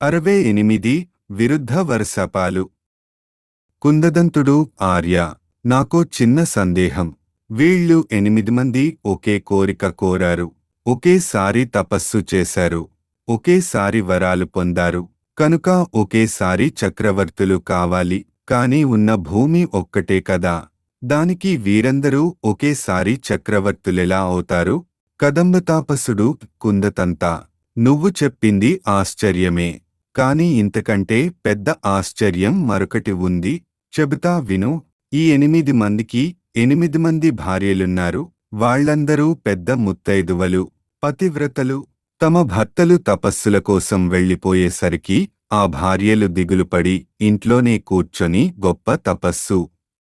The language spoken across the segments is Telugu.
అరవై ఎనిమిది విరుద్ధ వరసపాలు కుందదంతుడు ఆర్య నాకో చిన్న సందేహం వీళ్ళు ఎనిమిది మంది ఒకే కోరిక కోరారు ఒకేసారి తపస్సు చేశారు ఒకేసారి వరాలు పొందారు కనుక ఒకేసారి చక్రవర్తులు కావాలి కాని ఉన్న భూమి ఒక్కటే కదా దానికి వీరందరూ ఒకేసారి చక్రవర్తులెలా అవుతారు కదంబతాపసుడు కుందతంతా నువ్వు చెప్పింది ఆశ్చర్యమే కాని ఇంతకంటే పెద్ద ఆశ్చర్యం మరొకటి ఉంది చెబుతా విను ఈ ఎనిమిది మందికి ఎనిమిది మంది భార్యలున్నారు వాళ్ళందరూ పెద్ద ముత్తైదువలు పతివ్రతలు తమ భర్తలు తపస్సుల కోసం వెళ్ళిపోయేసరికి ఆ భార్యలు దిగులుపడి ఇంట్లోనే కూర్చొని గొప్ప తపస్సు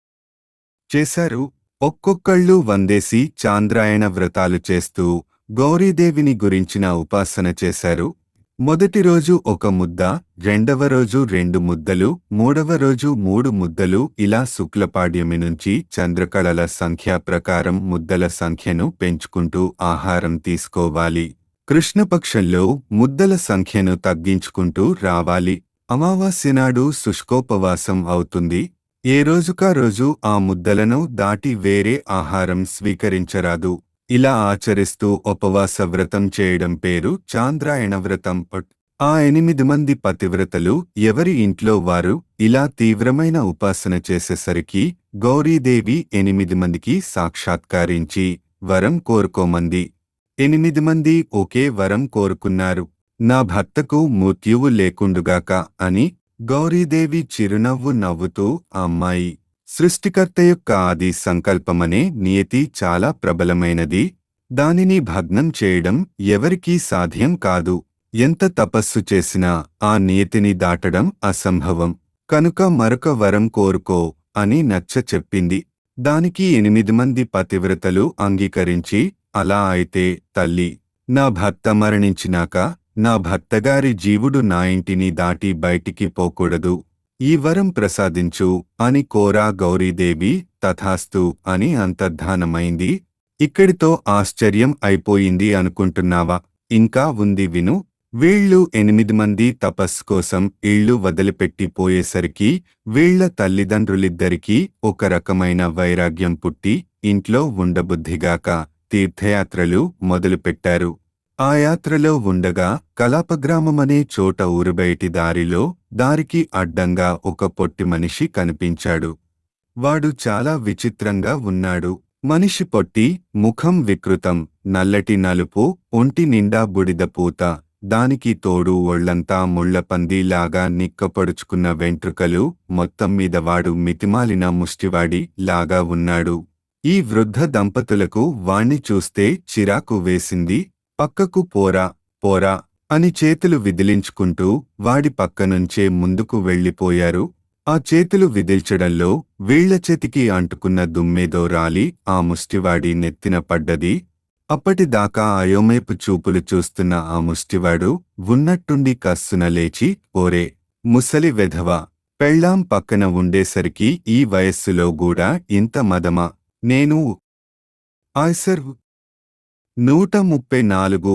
చేశారు ఒక్కొక్కళ్ళు వందేసి చాంద్రాయణ వ్రతాలు చేస్తూ గౌరీదేవిని గురించిన ఉపాసన చేశారు మొదటి రోజు ఒక ముద్ద రెండవ రోజు రెండు ముద్దలు మూడవ రోజు మూడు ముద్దలు ఇలా శుక్లపాడ్యమి నుంచి చంద్రకళల సంఖ్య ప్రకారం ముద్దల సంఖ్యను పెంచుకుంటూ ఆహారం తీసుకోవాలి కృష్ణపక్షంలో ముద్దల సంఖ్యను తగ్గించుకుంటూ రావాలి అమావాస్య నాడు శుష్కోపవాసం అవుతుంది ఏ రోజుకా రోజు ఆ ముద్దలను దాటి వేరే ఆహారం స్వీకరించరాదు ఇలా ఆచరిస్తూ ఉపవాస వ్రతం చేయడం పేరు చాంద్రాయణ వ్రతం పట్ ఆ ఎనిమిది మంది పతివ్రతలు ఎవరి ఇంట్లో వారు ఇలా తీవ్రమైన ఉపాసన చేసేసరికి గౌరీదేవి ఎనిమిది మందికి సాక్షాత్కారించి వరం కోరుకోమంది ఎనిమిది మంది ఒకే వరం కోరుకున్నారు నా భర్తకు మృత్యువు లేకుండుగాక అని గౌరీదేవి చిరునవ్వు నవ్వుతూ అమ్మాయి సృష్టికర్త యొక్క ఆది సంకల్పమనే నియతి చాలా ప్రబలమైనది దానిని భగ్నం చేయడం ఎవరికీ సాధ్యం కాదు ఎంత తపస్సు చేసినా ఆ నియతిని దాటడం అసంభవం కనుక మరొక వరం కోరుకో అని నచ్చ చెప్పింది దానికి ఎనిమిది మంది పతివ్రతలు అంగీకరించి అలా అయితే తల్లి నా భర్త మరణించినాక నా భర్తగారి జీవుడు నా ఇంటిని దాటి బయటికి పోకూడదు ఈ వరం ప్రసాదించు అని కోరా గౌరీదేవి తథాస్తు అని అంతర్ధానమైంది ఇక్కడితో ఆశ్చర్యం అయిపోయింది అనుకుంటున్నావా ఇంకా ఉంది విను వీళ్ళు ఎనిమిది మంది తపస్సు కోసం ఇళ్ళు వదిలిపెట్టి పోయేసరికి వీళ్ల తల్లిదండ్రులిద్దరికీ ఒక రకమైన వైరాగ్యం పుట్టి ఇంట్లో ఉండబుద్ధిగాక తీర్థయాత్రలు మొదలుపెట్టారు ఆ యాత్రలో ఉండగా కలాపగ్రామమనే చోట ఊరుబయటి దారిలో దారికి అడ్డంగా ఒక పొట్టి మనిషి కనిపించాడు వాడు చాలా విచిత్రంగా ఉన్నాడు మనిషి పొట్టి ముఖం వికృతం నల్లటి నలుపు ఒంటి నిండా బుడిద పూత దానికి తోడు ఒళ్లంతా ముళ్లపందిలాగా నిక్కపడుచుకున్న వెంట్రుకలు మొత్తం మీద వాడు మితిమాలిన ముష్టివాడి లాగా ఉన్నాడు ఈ వృద్ధ దంపతులకు వాణ్ణి చూస్తే చిరాకు వేసింది పక్కకు పోరా పోరా అని చేతులు విదిలించుకుంటూ వాడి పక్కనుంచే ముందుకు వెళ్ళిపోయారు ఆ చేతులు విదిల్చడంలో వీళ్ల చేతికి అంటుకున్న దుమ్మేదో రాలి ఆ ముష్టివాడి నెత్తిన పడ్డది అప్పటిదాకా అయోమేపు చూపులు చూస్తున్న ఆ ముష్టివాడు ఉన్నట్టుండి కస్సున లేచి ఓరే ముసలి వెధవ పెళ్ళాం పక్కన ఉండేసరికి ఈ వయస్సులో కూడా ఇంత మదమా నేను ఆయ్సర్ నూట ముప్పై నాలుగు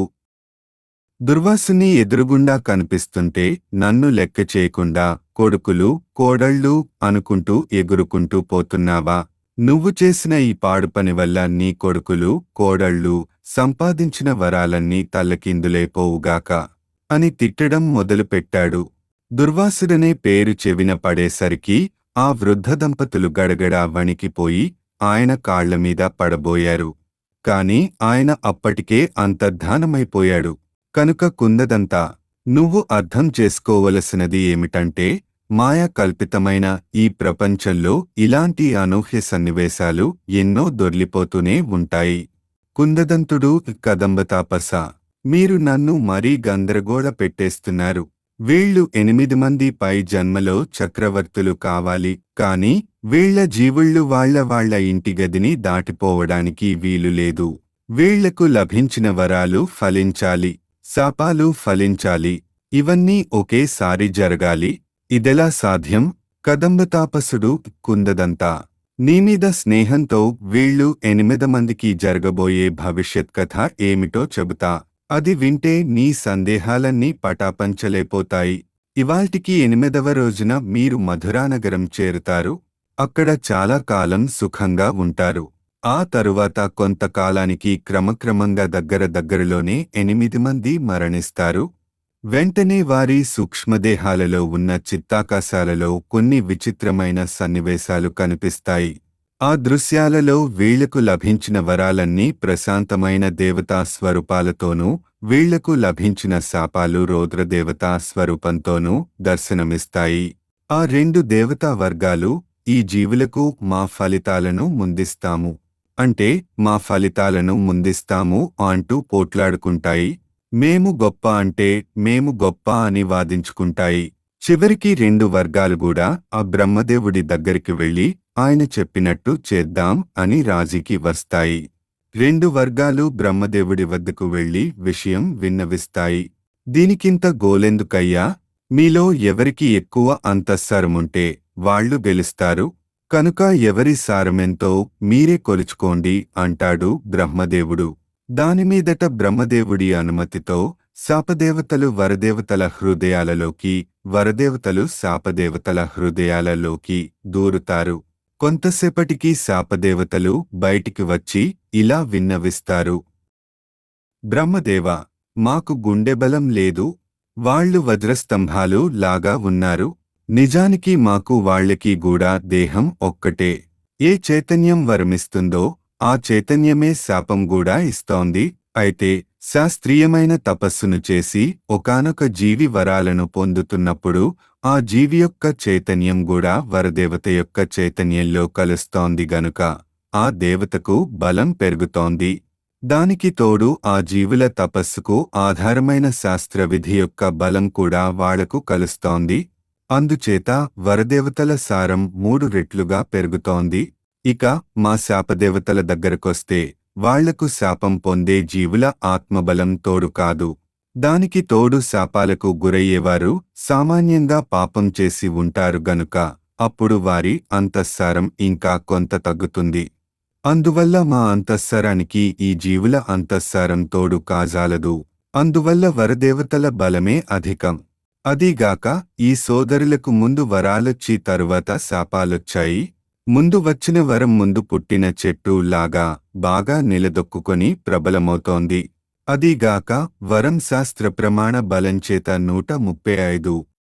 దుర్వాసుని ఎదురుగుండా కనిపిస్తుంటే నన్ను లెక్క చేయకుండా కొడుకులు కోడళ్ళు అనుకుంటూ ఎగురుకుంటూ పోతున్నావా నువ్వు చేసిన ఈ పాడు పని వల్ల నీ కొడుకులు కోడళ్ళు సంపాదించిన వరాలన్నీ తల్లకిందులైపోవుగాక అని తిట్టడం మొదలుపెట్టాడు దుర్వాసుడనే పేరు చెవిన పడేసరికి ఆ వృద్ధ దంపతులు గడగడా వణికిపోయి ఆయన కాళ్లమీద పడబోయారు కాని ఆయన అప్పటికే అంతర్ధానమైపోయాడు కనుక కుందదంతా నువ్వు అర్థం చేసుకోవలసినది ఏమిటంటే మాయా కల్పితమైన ఈ ప్రపంచంలో ఇలాంటి అనూహ్య సన్నివేశాలు ఎన్నో దొర్లిపోతూనే ఉంటాయి కుందదంతుడు కదంబతాపస మీరు నన్ను మరీ గందరగోళ పెట్టేస్తున్నారు వీళ్ళు ఎనిమిది మంది పై జన్మలో చక్రవర్తులు కావాలి కాని వీళ్ల జీవుళ్ళు వాళ్ల వాళ్ల ఇంటి గదిని దాటిపోవడానికి వీలు లేదు వీళ్లకు లభించిన వరాలు ఫలించాలి శాపాలు ఫలించాలి ఇవన్నీ ఒకేసారి జరగాలి ఇదెలా సాధ్యం కదంబతాపసుడు కుందదంతా నీమీద స్నేహంతో వీళ్ళు ఎనిమిది మందికి జరగబోయే భవిష్యత్ కథ ఏమిటో చెబుతా అది వింటే నీ సందేహాలన్నీ పటాపంచలైపోతాయి ఇవాల్టికి ఎనిమిదవ రోజున మీరు మధురానగరం చేరుతారు అక్కడ చాలా కాలం సుఖంగా ఉంటారు ఆ తరువాత కొంతకాలానికి క్రమక్రమంగా దగ్గర దగ్గరలోనే ఎనిమిది మంది మరణిస్తారు వెంటనే వారి సూక్ష్మదేహాలలో ఉన్న చిత్తాకాశాలలో కొన్ని విచిత్రమైన సన్నివేశాలు కనిపిస్తాయి ఆ దృశ్యాలలో వీళ్లకు లభించిన వరాలన్నీ ప్రశాంతమైన దేవతా స్వరూపాలతోనూ వీళ్లకు లభించిన శాపాలు రౌద్రదేవతా స్వరూపంతోనూ దర్శనమిస్తాయి ఆ రెండు దేవతా వర్గాలు ఈ జీవులకు మా ఫలితాలను ముందిస్తాము అంటే మా ఫలితాలను ముందిస్తాము అంటూ పోట్లాడుకుంటాయి మేము గొప్ప అంటే మేము గొప్ప అని వాదించుకుంటాయి చివరికి రెండు వర్గాలు కూడా ఆ బ్రహ్మదేవుడి దగ్గరికి వెళ్లి ఆయన చెప్పినట్టు చేద్దాం అని రాజీకి వస్తాయి రెండు వర్గాలు బ్రహ్మదేవుడి వద్దకు వెళ్లి విషయం విన్నవిస్తాయి దీనికింత గోలెందుకయ్యా మీలో ఎవరికి ఎక్కువ అంతఃసారముంటే వాళ్ళు గెలుస్తారు కనుక ఎవరి సారమెంతో మీరే కొలుచుకోండి అంటాడు బ్రహ్మదేవుడు దానిమీదట బ్రహ్మదేవుడి అనుమతితో శాపదేవతలు వరదేవతల హృదయాలలోకి వరదేవతలు శాపదేవతల హృదయాలలోకి దూరుతారు కొంతసేపటికి శాపదేవతలు బయటికి వచ్చి ఇలా విన్నవిస్తారు బ్రహ్మదేవ మాకు గుండెబలం లేదు వాళ్ళు వజ్రస్తంభాలు లాగా ఉన్నారు నిజానికి మాకు వాళ్ళకి కూడా దేహం ఒక్కటే ఏ చైతన్యం వరమిస్తుందో ఆ చైతన్యమే శాపం కూడా ఇస్తోంది అయితే శాస్త్రీయమైన తపస్సును చేసి ఒకానొక జీవి వరాలను పొందుతున్నప్పుడు ఆ జీవి యొక్క చైతన్యం కూడా వరదేవత యొక్క చైతన్యంలో కలుస్తోంది గనుక ఆ దేవతకు బలం పెరుగుతోంది దానికి తోడు ఆ జీవుల తపస్సుకు ఆధారమైన శాస్త్ర విధి యొక్క బలం కూడా వాళ్లకు కలుస్తోంది అందుచేత వరదేవతల సారం మూడు రెట్లుగా పెరుగుతోంది ఇక మా శాపదేవతల దగ్గరకొస్తే వాళ్లకు శాపం పొందే జీవుల ఆత్మబలం తోడు కాదు దానికి తోడు శాపాలకు గురయ్యేవారు సామాన్యంగా పాపం చేసి ఉంటారు గనుక అప్పుడు వారి అంతఃసారం ఇంకా కొంత తగ్గుతుంది అందువల్ల మా అంతఃసరానికి ఈ జీవుల అంతఃసారం తోడు కాజాలదు అందువల్ల వరదేవతల బలమే అధికం అదీగాక ఈ సోదరులకు ముందు వరాలొచ్చి తరువాత శాపాలొచ్చాయి ముందు వచ్చిన వరం ముందు పుట్టిన చెట్టు లాగా బాగా నిలదొక్కుకొని ప్రబలమవుతోంది అదీగాక వరం శాస్త్ర ప్రమాణ బలంచేత నూట ముప్పై ఐదు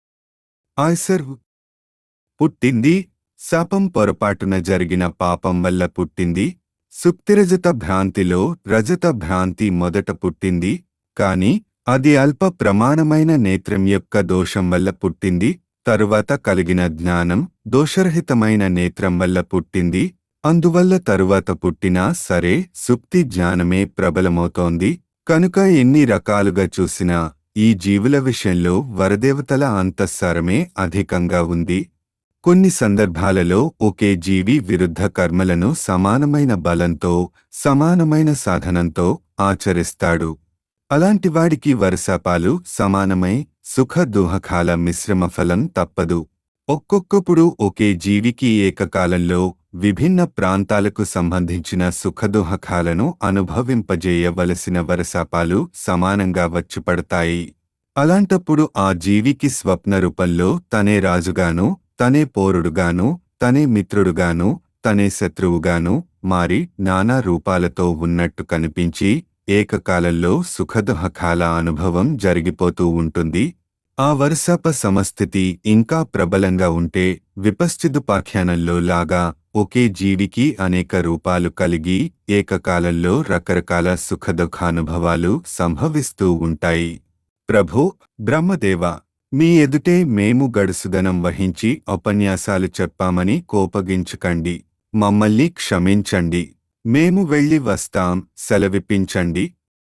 ఆయ్సర్ పుట్టింది శాపం పొరపాటున జరిగిన పాపం వల్ల పుట్టింది సుప్తిరజత భ్రాంతిలో రజత భ్రాంతి మొదట పుట్టింది కాని అది అల్ప ప్రమాణమైన నేత్రం యొక్క దోషం వల్ల పుట్టింది తరువాత కలిగిన జ్ఞానం దోషరహితమైన నేత్రం వల్ల పుట్టింది అందువల్ల తరువాత పుట్టినా సరే సుప్తి జ్ఞానమే ప్రబలమవుతోంది కనుక ఎన్ని రకాలుగా చూసినా ఈ జీవుల విషయంలో వరదేవతల అంతఃసారమే అధికంగా ఉంది కొన్ని సందర్భాలలో ఒకే జీవి విరుద్ధ కర్మలను సమానమైన బలంతో సమానమైన సాధనంతో ఆచరిస్తాడు అలాంటివాడికి వరసపాలు సమానమై సుఖ దుహకాల మిశ్రమ ఫలం తప్పదు ఒక్కొక్కప్పుడు ఒకే జీవికి ఏకకాలంలో విభిన్న ప్రాంతాలకు సంబంధించిన సుఖదుహకాలను అనుభవింపజేయవలసిన వరసపాలు సమానంగా వచ్చిపడతాయి అలాంటప్పుడు ఆ జీవికి స్వప్న రూపంలో తనే రాజుగాను తనే పోరుడుగాను తనే మిత్రుడుగాను తనే శత్రువుగాను మారి నానా రూపాలతో ఉన్నట్టు కనిపించి ఏకకాలంలో సుఖదుహకాల అనుభవం జరిగిపోతూ ఉంటుంది ఆ వరుసప సమస్థితి ఇంకా ప్రబలంగా ఉంటే విపశ్చిదుపాఖ్యానంలో లాగా ఒకే జీవికి అనేక రూపాలు కలిగి ఏకకాలంలో రకరకాల సుఖదుఖానుభవాలు సంభవిస్తూ ఉంటాయి ప్రభు బ్రహ్మదేవ మీ ఎదుటే మేము గడుసుదనం వహించి ఉపన్యాసాలు చెప్పామని కోపగించుకండి మమ్మల్ని క్షమించండి మేము వెళ్ళి వస్తాం సెలవిప్పించండి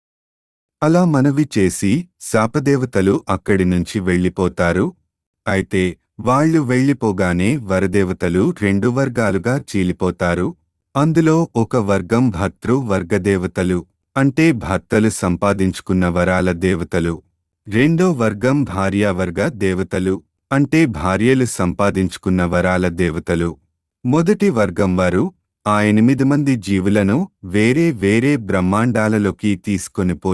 అలా మనవి చేసి శాపదేవతలు అక్కడి నుంచి వెళ్ళిపోతారు అయితే వాళ్ళు వెళ్ళిపోగానే వరదేవతలు రెండు వర్గాలుగా చీలిపోతారు అందులో ఒక వర్గం భర్తృ వర్గదేవతలు అంటే భర్తలు సంపాదించుకున్న వరాల దేవతలు రెండో వర్గం భార్యావర్గ దేవతలు అంటే భార్యలు సంపాదించుకున్న వరాల దేవతలు మొదటి వర్గం వారు ఆ ఎనిమిది మంది జీవులను వేరే వేరే బ్రహ్మాండాలలోకి తీసుకొనిపోయి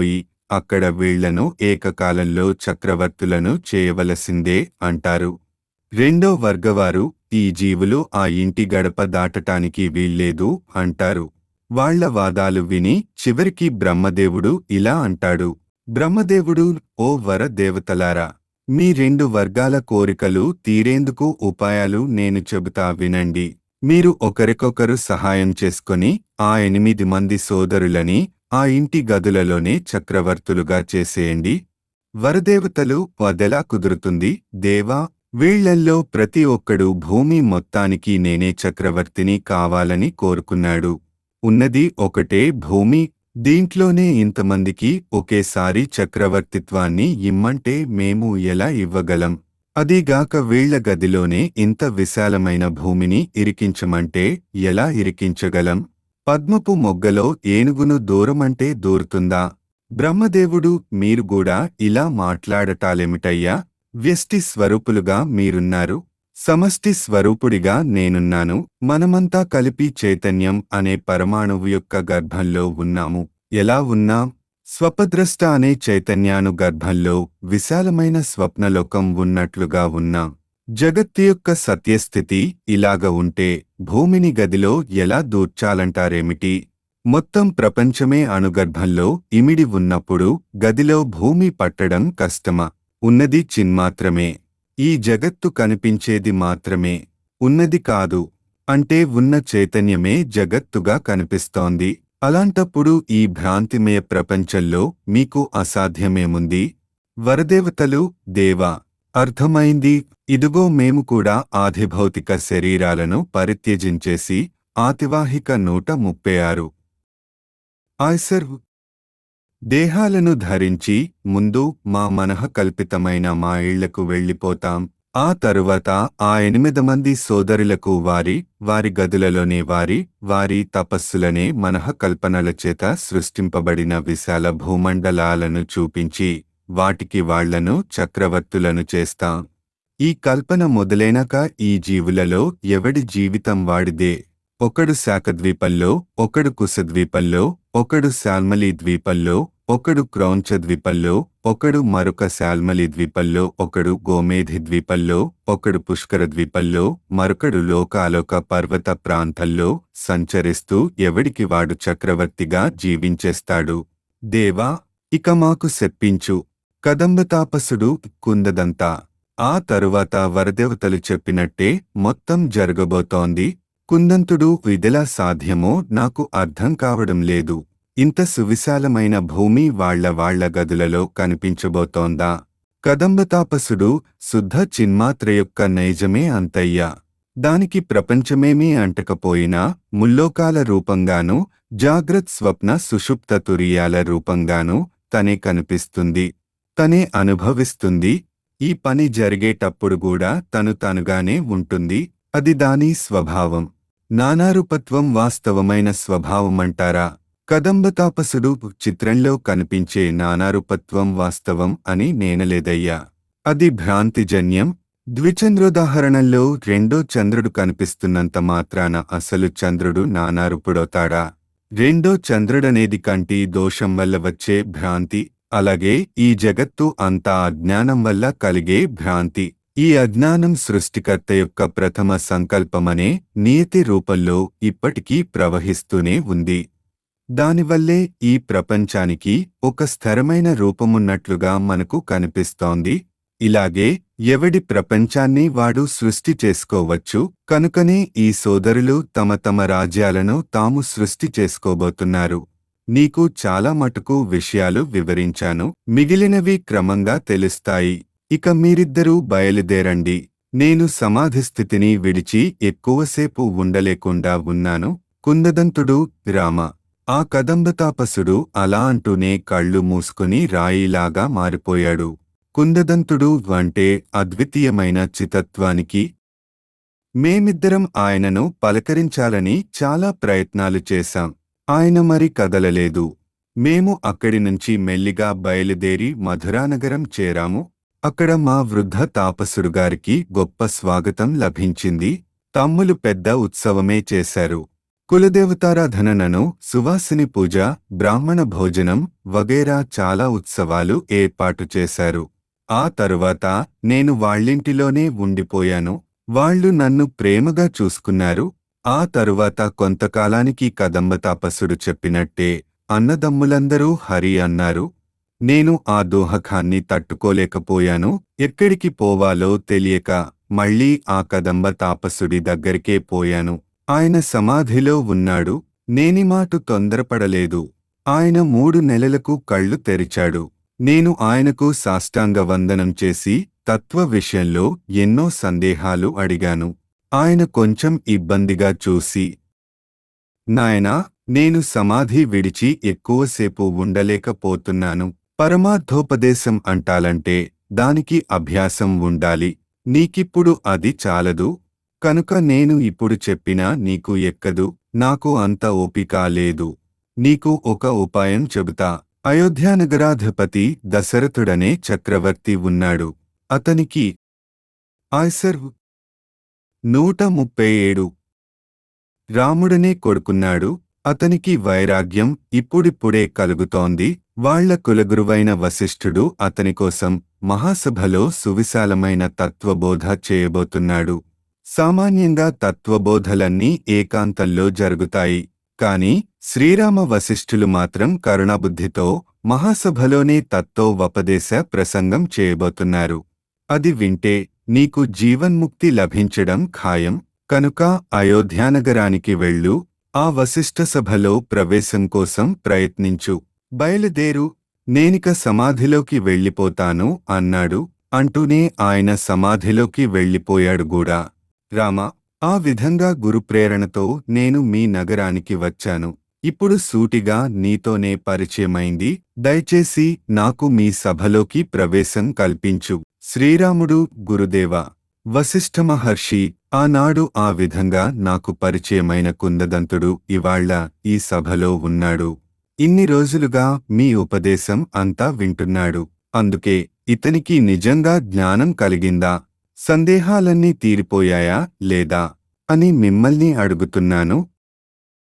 అక్కడ వీళ్లను ఏకకాలంలో చక్రవర్తులను చేయవలసిందే అంటారు రెండో వర్గవారు ఈ జీవులు ఆ ఇంటి గడప దాటటానికి వీల్లేదు అంటారు వాళ్ళ వాదాలు విని చివరికి బ్రహ్మదేవుడు ఇలా అంటాడు బ్రహ్మదేవుడు ఓ వర దేవతలారా మీ రెండు వర్గాల కోరికలు తీరేందుకు ఉపాయాలు నేను చెబుతా వినండి మీరు ఒకరికొకరు సహాయం చేసుకొని ఆ ఎనిమిది మంది సోదరులని ఆ ఇంటి గదులలోనే చక్రవర్తులుగా చేసేయండి వరదేవతలు వదెలా కుదురుతుంది దేవా వీళ్లల్లో ప్రతి ఒక్కడు భూమి మొత్తానికి నేనే చక్రవర్తిని కావాలని కోరుకున్నాడు ఉన్నది ఒకటే భూమి దీంట్లోనే ఇంతమందికి ఒకేసారి చక్రవర్తిత్వాన్ని ఇమ్మంటే మేము ఎలా ఇవ్వగలం అదీగాక వీళ్ల గదిలోనే ఇంత విశాలమైన భూమిని ఇరికించమంటే ఎలా ఇరికించగలం పద్మపు మొగ్గలో ఏనుగును దూరమంటే దూరుతుందా బ్రహ్మదేవుడు మీరు కూడా ఇలా మాట్లాడటాలేమిటయ్యా వ్యష్టి స్వరూపులుగా మీరున్నారు సమష్టి స్వరూపుడిగా నేనున్నాను మనమంతా కలిపి చైతన్యం అనే పరమాణువు యొక్క గర్భంలో ఉన్నాము ఎలా ఉన్నాం స్వపద్రష్ట అనే చైతన్యాను గర్భంలో విశాలమైన స్వప్నలోకం ఉన్నట్లుగా ఉన్నాం జగత్తు యొక్క సత్యస్థితి ఇలాగ ఉంటే భూమిని గదిలో ఎలా దూర్చాలంటారేమిటి మొత్తం ప్రపంచమే అణుగర్భంలో ఇమిడి ఉన్నప్పుడు గదిలో భూమి పట్టడం కష్టమా ఉన్నది చిన్మాత్రమే ఈ జగత్తు కనిపించేది మాత్రమే ఉన్నది కాదు అంటే ఉన్న చైతన్యమే జగత్తుగా కనిపిస్తోంది అలాంటప్పుడు ఈ భ్రాంతిమయ ప్రపంచంలో మీకు అసాధ్యమేముంది వరదేవతలు దేవా అర్థమైంది ఇదిగో మేము కూడా ఆధిభౌతిక శరీరాలను పరిత్యజించేసి ఆతివాహిక నూట ముప్పై ఆరు ఆయ్సర్ దేహాలను ధరించి ముందు మా మనః కల్పితమైన మా ఇళ్లకు వెళ్ళిపోతాం ఆ తరువాత ఆ ఎనిమిది మంది సోదరులకు వారి వారి గదులలోనే వారి వారి తపస్సులనే మనః కల్పనల చేత సృష్టింపబడిన విశాల భూమండలాలను చూపించి వాటికి వాళ్లను చక్రవర్తులను చేస్తాం ఈ కల్పన మొదలైనాక ఈ జీవులలో ఎవడి జీవితం వాడిదే ఒకడు శాఖద్వీపంలో ఒకడు కుశద్వీపంలో ఒకడు శాల్మలి ద్వీపంలో ఒకడు క్రౌంచ ద్వీపంలో ఒకడు మరొక శాల్మలి ద్వీపంలో ఒకడు గోమేధి ద్వీపంలో ఒకడు పుష్కర ద్వీపంలో మరొకడు లోకాలోక పర్వత ప్రాంతంలో సంచరిస్తూ ఎవడికి వాడు చక్రవర్తిగా జీవించేస్తాడు దేవా ఇక మాకు సెప్పించు కదంబతాపసుడు కుందదంతా ఆ తరువాత వరదేవతలు చెప్పినట్టే మొత్తం జరగబోతోంది కుందంతుడు ఇదెలా సాధ్యమో నాకు అర్థం కావడం లేదు ఇంత సువిశాలమైన భూమి వాళ్ల వాళ్ల గదులలో కనిపించబోతోందా కదంబతాపసుడు శుద్ధ చిన్మాత్ర యొక్క నైజమే అంతయ్యా దానికి ప్రపంచమేమీ అంటకపోయినా ముల్లోకాల రూపంగానూ జాగ్రత్ స్వప్న సుషుప్త తురియాల రూపంగానూ తనే కనిపిస్తుంది తనే అనుభవిస్తుంది ఈ పని జరిగేటప్పుడు కూడా తను తనుగానే ఉంటుంది అది దాని స్వభావం నానారూపత్వం వాస్తవమైన స్వభావమంటారా కదంబతాపసుడు చిత్రంలో కనిపించే నానారూపత్వం వాస్తవం అని నేనలేదయ్యా అది భ్రాంతిజన్యం ద్విచంద్రోదాహరణంలో రెండో చంద్రుడు కనిపిస్తున్నంత మాత్రాన అసలు చంద్రుడు నానారూపుడవుతాడా రెండో చంద్రుడనేది కంటి దోషం వల్ల వచ్చే భ్రాంతి అలాగే ఈ జగత్తు అంతా అజ్ఞానం వల్ల కలిగే భ్రాంతి ఈ అజ్ఞానం సృష్టికర్త యొక్క ప్రథమ సంకల్పమనే నియతి రూపంలో ఇప్పటికీ ప్రవహిస్తూనే ఉంది దానివల్లే ఈ ప్రపంచానికి ఒక స్థిరమైన రూపమున్నట్లుగా మనకు కనిపిస్తోంది ఇలాగే ఎవడి ప్రపంచాన్ని వాడు సృష్టి చేసుకోవచ్చు కనుకనే ఈ సోదరులు తమ తమ రాజ్యాలను తాము సృష్టి చేసుకోబోతున్నారు నీకు చాలా మటుకు విషయాలు వివరించాను మిగిలినవి క్రమంగా తెలుస్తాయి ఇక మీరిద్దరూ బయలుదేరండి నేను సమాధి స్థితిని విడిచి ఎక్కువసేపు ఉండలేకుండా ఉన్నాను కుందదంతుడు రామ ఆ కదంబతాపసుడు అలా అంటూనే కళ్ళు మూసుకుని రాయిలాగా మారిపోయాడు కుందదంతుడు అంటే అద్వితీయమైన చితత్వానికి మేమిద్దరం ఆయనను పలకరించాలని చాలా ప్రయత్నాలు చేశాం ఆయన మరి కదలలేదు మేము అక్కడి నుంచి మెల్లిగా బయలుదేరి మధురానగరం చేరాము అక్కడ మా వృద్ధ తాపసుడు గారికి గొప్ప స్వాగతం లభించింది తమ్ములు పెద్ద ఉత్సవమే చేశారు కులదేవతారాధనను సువాసిని పూజ బ్రాహ్మణ భోజనం వగైరా చాలా ఉత్సవాలు ఏర్పాటు చేశారు ఆ తరువాత నేను వాళ్ళింటిలోనే ఉండిపోయాను వాళ్ళు నన్ను ప్రేమగా చూసుకున్నారు ఆ తరువాత కొంతకాలానికి కదంబ తాపసుడు చెప్పినట్టే అన్నదమ్ములందరూ హరి అన్నారు నేను ఆ దోహకాన్ని తట్టుకోలేకపోయాను ఎక్కడికి పోవాలో తెలియక మళ్ళీ ఆ కదంబ తాపసుడి దగ్గరికే పోయాను ఆయన సమాధిలో ఉన్నాడు నేనిమాటు తొందరపడలేదు ఆయన మూడు నెలలకు కళ్ళు తెరిచాడు నేను ఆయనకు సాష్టాంగ వందనం చేసి తత్వ విషయంలో ఎన్నో సందేహాలు అడిగాను ఆయన కొంచెం ఇబ్బందిగా చూసి నాయనా నేను సమాధి విడిచి ఎక్కువసేపు ఉండలేకపోతున్నాను పరమార్థోపదేశం అంటాలంటే దానికి అభ్యాసం ఉండాలి నీకిప్పుడు అది చాలదు కనుక నేను ఇప్పుడు చెప్పినా నీకు ఎక్కదు నాకు అంత ఓపిక లేదు నీకు ఒక ఉపాయం చెబుతా అయోధ్యానగరాధిపతి దశరథుడనే చక్రవర్తి ఉన్నాడు అతనికి ఆయ్సర్ నూట ముప్పై ఏడు రాముడనే కొడుకున్నాడు అతనికి వైరాగ్యం ఇప్పుడిప్పుడే కలుగుతోంది వాళ్ల కులగురువైన వశిష్ఠుడు అతని కోసం మహాసభలో సువిశాలమైన తత్వబోధ చేయబోతున్నాడు సామాన్యంగా తత్వబోధలన్నీ ఏకాంతంలో జరుగుతాయి కాని శ్రీరామ వశిష్ఠులు మాత్రం కరుణబుద్ధితో మహాసభలోనే తత్వోపదేశ ప్రసంగం చేయబోతున్నారు అది వింటే నీకు జీవన్ముక్తి లభించడం ఖాయం కనుక అయోధ్యానగరానికి వెళ్ళు ఆ వశిష్ఠ సభలో ప్రవేశం కోసం ప్రయత్నించు బయలుదేరు నేనిక సమాధిలోకి వెళ్ళిపోతాను అన్నాడు అంటూనే ఆయన సమాధిలోకి వెళ్ళిపోయాడు కూడా రామ ఆ విధంగా గురుప్రేరణతో నేను మీ నగరానికి వచ్చాను ఇప్పుడు సూటిగా నీతోనే పరిచయమైంది దయచేసి నాకు మీ సభలోకి ప్రవేశం కల్పించు శ్రీరాముడు గురుదేవ వశిష్ఠ మహర్షి ఆనాడు ఆ విధంగా నాకు పరిచయమైన కుందదంతుడు ఇవాళ్ల ఈ సభలో ఉన్నాడు ఇన్ని రోజులుగా మీ ఉపదేశం అంతా వింటున్నాడు అందుకే ఇతనికి నిజంగా జ్ఞానం కలిగిందా సందేహాలన్నీ తీరిపోయాయా లేదా అని మిమ్మల్ని అడుగుతున్నాను